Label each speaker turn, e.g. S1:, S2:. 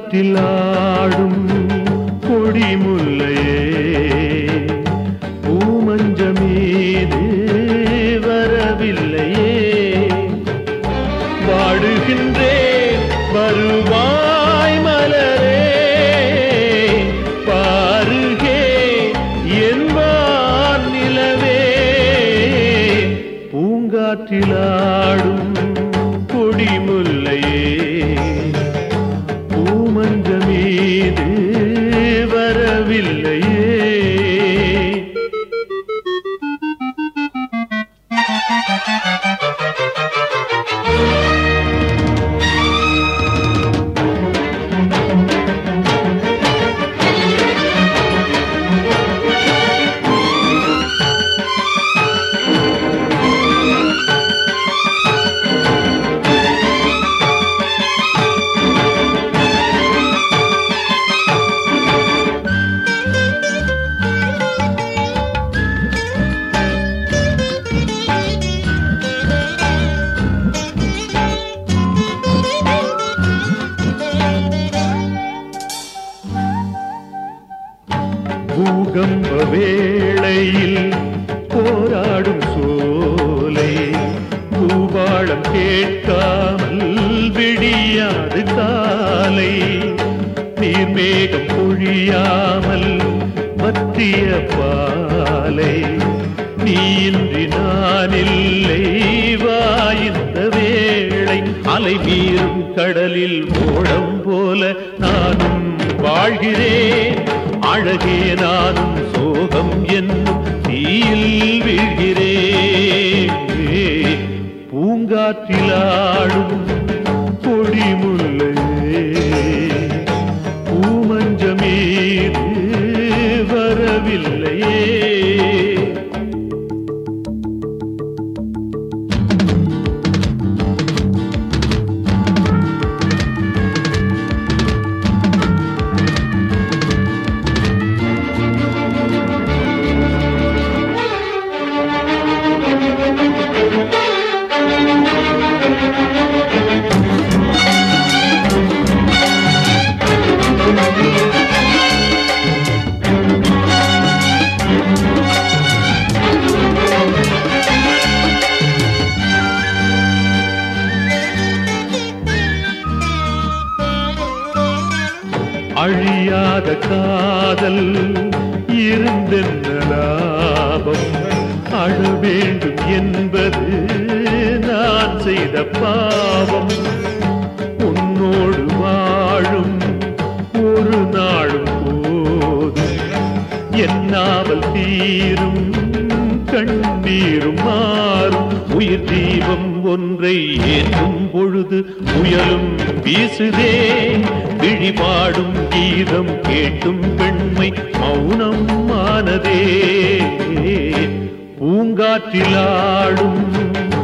S1: பூங்காற்றில் ஆடும் கொடிமுல்லையே பூமஞ்ச மீது வரவில்லையே வாடுகின்றேன் வருவாய் மலரே பாருகே என் வான் நிலவே பூங்காற்றிலாடும் கொடிமுல்லையே பூமஞ்ச மீது வரவில்லையே பூகம்ப வேளையில் போராடும் சோலை பூபாளம் கேட்காமல் விடியாது காலை நீர்மேகம் பொழியாமல் வற்றிய பாலை நீ இன்றி நான் இல்லை வாய்ந்த வேளை அலை மீறும் கடலில் ஓடம் போல நானும் வாழ்கிறேன் அழகே நானும் சோகம் என்னும் தீயில் வீழ்கிறேன் பூங்காற்றிலாடும் கொடிமுல்லையே பூமஞ்ச மீது வரவில்லையே அழியாத காதல் இருந்தென்ன லாபம் அழ வேண்டும் என்பது நான் செய்த பாவம் உன்னோடு வாழும் ஒரு நாளும் போதும் என்னாமல் தீரும் கண்ணீரும் மாறும் உயிர் தீபம் ஒன்றை ஏற்றும் பொழுது முயலும் வீசுதே விழிபாடும் கீதம் கேட்டும் பெண்மை மௌனம் ஆனதே பூங்காற்றிலாடும்